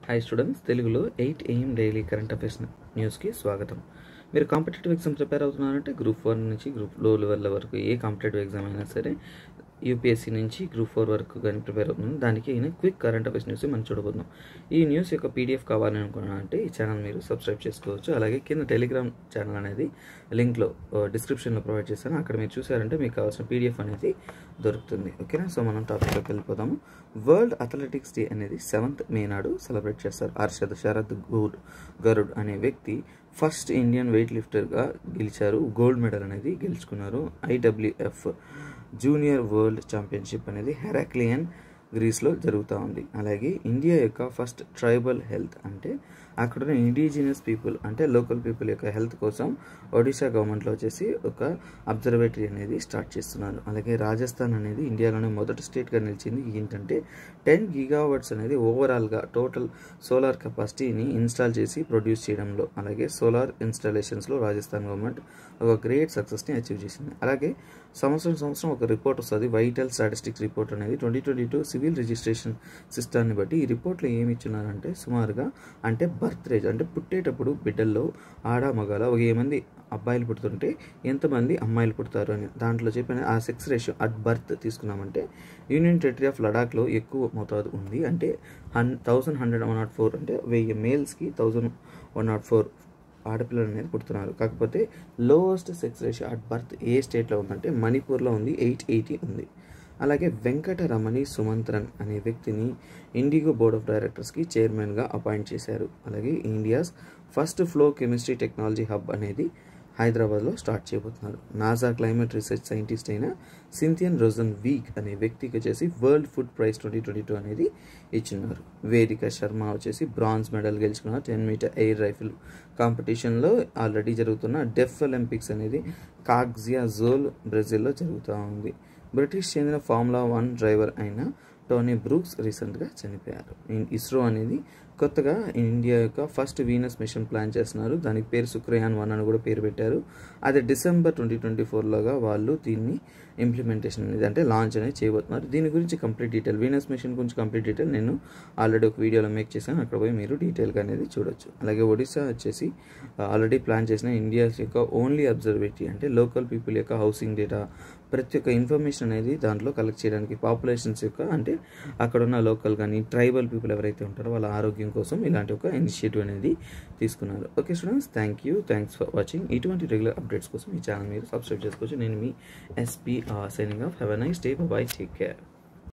hi students తెలుగులో eight AM daily current affairs న్యూస్కి స్వాగతం మీరు కాంపిటేటివ్ ఎగ్జామ్ ప్రిపేర్ అవుతున్నారంటే గ్రూప్ వన్ నుంచి గ్రూప్ లో లెవెల్ వరకు ఏ కాంపిటేటివ్ ఎగ్జామ్ అయినా సరే యూపీఎస్సీ నుంచి గ్రూప్ ఫోర్ వరకు కానీ ప్రిపేర్ అవుతుంది దానికి అయినా క్విక్ కరెంట్ అఫైర్స్ న్యూస్ మనం చూడబోతున్నాం ఈ న్యూస్ యొక్క పీడిఎఫ్ కావాలని అనుకున్నానంటే ఈ ఛానల్ మీరు సబ్స్క్రైబ్ చేసుకోవచ్చు అలాగే కింద టెలిగ్రామ్ ఛానల్ అనేది లింక్లో డిస్క్రిప్షన్లో ప్రొవైడ్ చేస్తాను అక్కడ మీరు చూసారంటే మీకు కావాల్సిన పీడిఎఫ్ అనేది దొరుకుతుంది ఓకేనా సో మనం టాపిక్లోకి వెళ్ళిపోదాము వరల్డ్ అథ్లెటిక్స్ డే అనేది సెవెంత్ మే నాడు సెలబ్రేట్ చేస్తారు హర్షద్ శరత్ గౌడ్ గరుడ్ అనే వ్యక్తి ఫస్ట్ ఇండియన్ వెయిట్ లిఫ్టర్గా గెలిచారు గోల్డ్ మెడల్ అనేది గెలుచుకున్నారు ఐడబ్ల్యూఎఫ్ జూనియర్ వరల్డ్ ఛాంపియన్షిప్ అనేది హెరాక్లియన్ గ్రీస్లో జరుగుతూ ఉంది అలాగే ఇండియా యొక్క ఫస్ట్ ట్రైబల్ హెల్త్ అంటే అక్కడ ఇండిజినియస్ పీపుల్ అంటే లోకల్ పీపుల్ యొక్క హెల్త్ కోసం ఒడిశా గవర్నమెంట్లో వచ్చేసి ఒక అబ్జర్వేటరీ అనేది స్టార్ట్ చేస్తున్నారు అలాగే రాజస్థాన్ అనేది ఇండియాలోనే మొదటి స్టేట్గా నిలిచింది ఏంటంటే టెన్ గిగావర్డ్స్ అనేది ఓవరాల్గా టోటల్ సోలార్ కెపాసిటీని ఇన్స్టాల్ చేసి ప్రొడ్యూస్ చేయడంలో అలాగే సోలార్ ఇన్స్టాలేషన్స్లో రాజస్థాన్ గవర్నమెంట్ ఒక గ్రేట్ సక్సెస్ని అచీవ్ చేసింది అలాగే సంవత్సరం సంవత్సరం ఒక రిపోర్ట్ వస్తుంది వైటల్ స్టాటిస్టిక్స్ రిపోర్ట్ అనేది twenty twenty two civil registration సిస్టాన్ని బట్టి ఈ రిపోర్ట్లో ఏమి ఇచ్చున్నారంటే సుమారుగా అంటే బర్త్ రేజ్ అంటే పుట్టేటప్పుడు బిడ్డల్లో ఆడ మగాల ఒక ఏ మంది అబ్బాయిలు పుడుతుంటే ఎంతమంది అమ్మాయిలు పుడతారు అని దాంట్లో చెప్పిన ఆ సెక్స్ రేషియో అట్ బర్త్ తీసుకున్నామంటే యూనియన్ టెరిటరీ ఆఫ్ లడాఖ్లో ఎక్కువ మోతాదు ఉంది అంటే one thousand hundred one nought four అంటే వెయ్యి మేల్స్కి థౌజండ్ వన్ నాట్ ఫోర్ ఆడపిల్లలు అనేది పుడుతున్నారు కాకపోతే lowest sex ratio at birth ఏ స్టేట్లో ఉందంటే మణిపూర్లో ఉంది ఎయిట్ ఎయిటీ ఉంది అలాగే వెంకటరమణి సుమంత్రన్ అనే వ్యక్తిని ఇండిగో బోర్డ్ ఆఫ్ డైరెక్టర్స్కి చైర్మన్గా అపాయింట్ చేశారు అలాగే India's first flow chemistry technology hub అనేది హైదరాబాద్లో స్టార్ట్ చేయబోతున్నారు నాసా క్లైమేట్ రీసెర్చ్ సైంటిస్ట్ అయిన సింథియన్ రోజన్ వీక్ అనే వ్యక్తికి వచ్చేసి world food prize twenty twenty two అనేది ఇచ్చినారు వేదిక శర్మ వచ్చేసి బ్రాంజ్ మెడల్ గెలుచుకున్నారు టెన్ మీటర్ ఎయిర్ రైఫిల్ కాంపిటీషన్లో ఆల్రెడీ జరుగుతున్న డెఫ్ ఒలింపిక్స్ అనేది కాగ్జియా జోల్ బ్రెజిల్లో జరుగుతూ ఉంది బ్రిటిష్ చెందిన ఫార్ములా వన్ డ్రైవర్ అయిన టోనీ బ్రూక్స్ రీసెంట్గా చనిపోయారు ఇస్రో అనేది కొత్తగా ఇండియా యొక్క ఫస్ట్ వీనస్ మిషన్ ప్లాన్ చేస్తున్నారు దానికి పేరు శుక్రయాన్ వన్ అని కూడా పేరు పెట్టారు అది డిసెంబర్ ట్వంటీ ట్వంటీ ఫోర్లోగా వాళ్ళు దీన్ని ఇంప్లిమెంటేషన్ అనేది అంటే లాంచ్ అనేది చేయబోతున్నారు దీని గురించి కంప్లీట్ డీటెయిల్ వీనస్ మిషన్ గురించి కంప్లీట్ డీటెయిల్ నేను ఆల్రెడీ ఒక వీడియోలో మేక్ చేశాను అక్కడ పోయి మీరు డీటెయిల్గా అనేది చూడొచ్చు అలాగే ఒడిశా వచ్చేసి ఆల్రెడీ ప్లాన్ చేసిన ఇండియా యొక్క ఓన్లీ అబ్జర్వేటరీ అంటే లోకల్ పీపుల్ యొక్క హౌసింగ్ డేటా ప్రతి ఒక్క ఇన్ఫర్మేషన్ అనేది దాంట్లో కలెక్ట్ చేయడానికి పాపులేషన్స్ యొక్క అంటే అక్కడ ఉన్న లోకల్ కానీ ట్రైబల్ పీపుల్ ఎవరైతే ఉంటారో వాళ్ళ ఆరోగ్యం కోసం ఇలాంటి ఒక ఇనిషియేటివ్ అనేది తీసుకున్నారు okay students thank you thanks for watching ఇటువంటి రెగ్యులర్ అప్డేట్స్ కోసం ఈ ఛానల్ మీరు సబ్స్క్రైబ్ చేసుకోవచ్చు నేను మీ SP signing off have a nice day bye take care